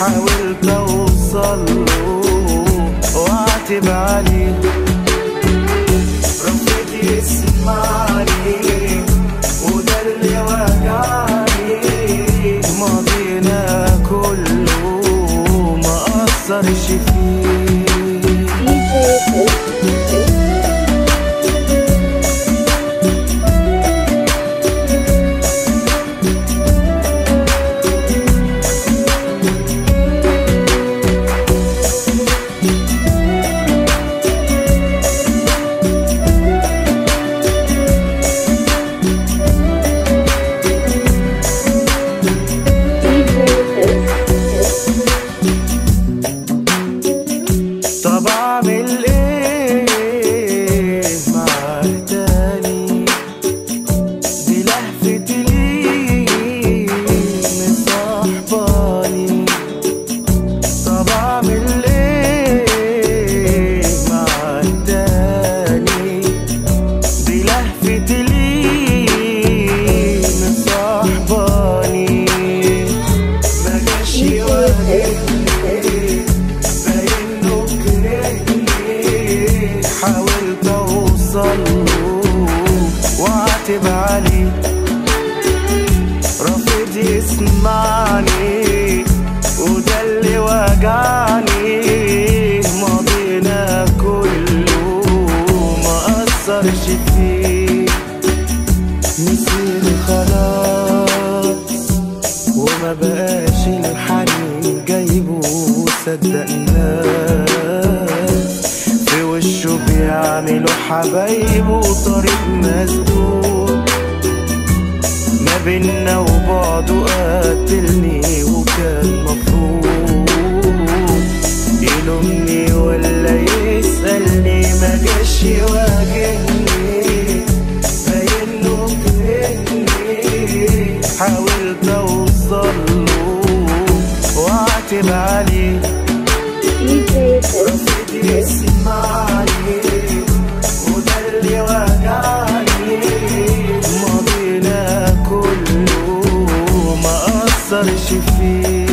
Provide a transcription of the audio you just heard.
حاولت اوصل له واعتب عليه رفض يسمعني وده اللي وجعني ماضينا كله ما اثرش فيه طب اعمل ايه معاه تاني دي لهفتي ليه مصاحباني طب اعمل ايه معاه تاني دي لهفتي ليه مصاحباني مجاش يواجهني باينه كرهني حاولت اوصل له واعتب عليه رافض يسمعني وده اللي وجعني ماضينا كله ما اثرش فيه نسيني خلاص وما بقاش الحنين جايبه صدقناه في وشه بيعملوا حبايبه طريق مسدود ما بينا وبعده قاتلني وكان مفروض يلومني ولا يسألني ما جاش يواجهني باينه كرهني حاولت اوصل له واعتب عليه رفض يسمعني وده اللي وجعني ماضينا كله ما اثرش فيه